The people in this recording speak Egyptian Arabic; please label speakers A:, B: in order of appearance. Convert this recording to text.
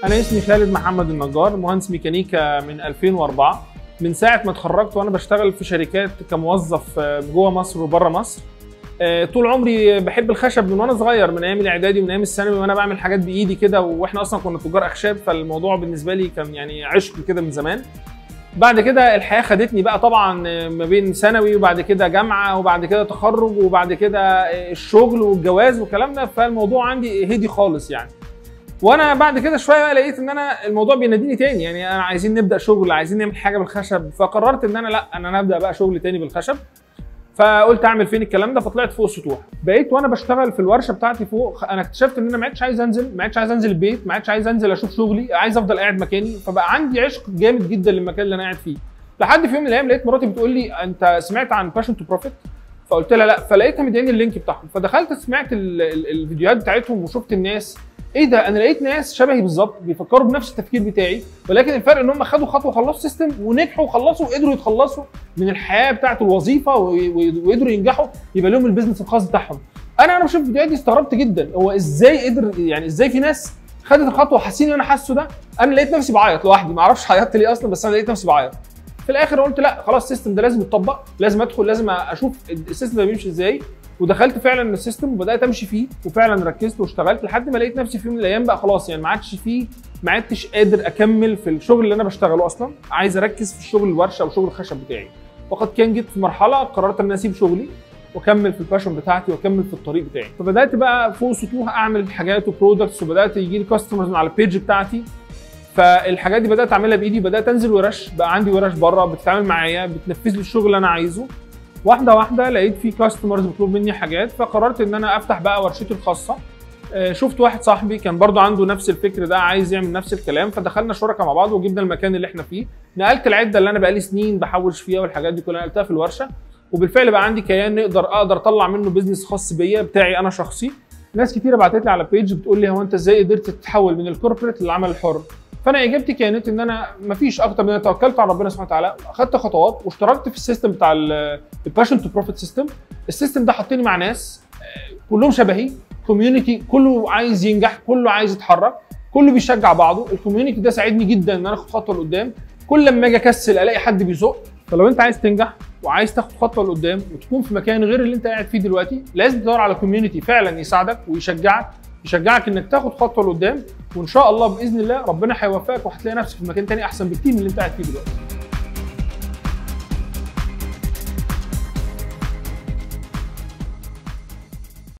A: انا اسمي خالد محمد النجار مهندس ميكانيكا من 2004 من ساعه ما اتخرجت وانا بشتغل في شركات كموظف آه، جوه مصر وبره مصر آه، طول عمري بحب الخشب من وانا صغير من ايام الاعدادي ومن ايام الثانوي وانا بعمل حاجات بايدي كده واحنا اصلا كنا تجار اخشاب فالموضوع بالنسبه لي كان يعني عشق كده من زمان بعد كده الحياه خدتني بقى طبعا آه، ما بين ثانوي وبعد كده جامعه وبعد كده تخرج وبعد كده آه، الشغل والجواز والكلام ده فالموضوع عندي هدي خالص يعني وانا بعد كده شويه بقى لقيت ان انا الموضوع بيناديني تاني يعني انا عايزين نبدا شغل عايزين نعمل حاجه بالخشب فقررت ان انا لا انا هبدا بقى شغل تاني بالخشب فقلت اعمل فين الكلام ده فطلعت فوق السطوح بقيت وانا بشتغل في الورشه بتاعتي فوق انا اكتشفت ان انا ما عدتش عايز انزل ما عدتش عايز انزل البيت ما عدتش عايز انزل اشوف شغلي عايز افضل قاعد مكاني فبقى عندي عشق جامد جدا للمكان اللي انا قاعد فيه لحد في يوم من الايام لقيت مراتي بتقول لي انت سمعت عن باشن تو بروفيت فقلت لها لا فلقيتها مدياني اللينك بتاعهم فدخلت سمعت ال- ال- الفيديوهات بتاعتهم وشفت الناس ايه ده انا لقيت ناس شبهي بالظبط بيفكروا بنفس التفكير بتاعي ولكن الفرق ان هم خدوا خطوه خلصوا سيستم ونجحوا وخلصوا وقدروا يتخلصوا من الحياه بتاعه الوظيفه و- و- وقدروا ينجحوا يبقى لهم البيزنس الخاص بتاعهم انا انا بشوف الفيديوهات دي استغربت جدا هو ازاي قدر يعني ازاي في ناس خدت الخطوه وحاسين ان انا حاسه ده انا لقيت نفسي بعيط لوحدي ما اعرفش عيطت ليه اصلا بس انا لقيت نفسي بعيط في الاخر قلت لا خلاص السيستم ده لازم يتطبق لازم ادخل لازم اشوف السيستم ده بيمشي ازاي ودخلت فعلا السيستم وبدات امشي فيه وفعلا ركزت واشتغلت لحد ما لقيت نفسي في يوم من الايام بقى خلاص يعني ما عادش فيه ما عدتش قادر اكمل في الشغل اللي انا بشتغله اصلا عايز اركز في الشغل الورشه وشغل الخشب بتاعي وقد كان جيت في مرحله قررت ان أنا اسيب شغلي واكمل في الباشون بتاعتي واكمل في الطريق بتاعي فبدات بقى فوق سطوح اعمل حاجات وبرودكتس وبدات يجي لي كاستمرز من على البيج بتاعتي فالحاجات دي بدات اعملها بايدي بدات انزل ورش بقى عندي ورش بره بتتعامل معايا بتنفذ لي الشغل اللي انا عايزه واحده واحده لقيت في كاستمرز بيطلبوا مني حاجات فقررت ان انا افتح بقى ورشتي الخاصه آه، شفت واحد صاحبي كان برضو عنده نفس الفكر ده عايز يعمل نفس الكلام فدخلنا شركه مع بعض وجبنا المكان اللي احنا فيه نقلت العده اللي انا بقالي سنين بحوش فيها والحاجات دي كلها نقلتها في الورشه وبالفعل بقى عندي كيان نقدر اقدر اطلع منه بيزنس خاص بيا بتاعي انا شخصي ناس كتيره بعتت لي على بيج بتقول لي هو انت ازاي قدرت تتحول من الكوربريت للعمل الحر فانا اجابتي كانت ان انا مفيش اكتر من ان أنا توكلت على ربنا سبحانه وتعالى اخدت خطوات واشتركت في السيستم بتاع الباشن تو بروفيت سيستم السيستم ده حطني مع ناس آه، كلهم شبهي كوميونتي كله عايز ينجح كله عايز يتحرك كله بيشجع بعضه الكوميونتي ده ساعدني جدا ان انا اخد خطوه لقدام كل لما اجي اكسل الاقي حد بيزق فلو انت عايز تنجح وعايز تاخد خطوه لقدام وتكون في مكان غير اللي انت قاعد فيه دلوقتي لازم تدور على كوميونتي فعلا يساعدك ويشجعك يشجعك انك تاخد خطوه لقدام وان شاء الله باذن الله ربنا هيوفقك وهتلاقي نفسك في مكان تاني احسن بكتير من اللي انت قاعد فيه دلوقتي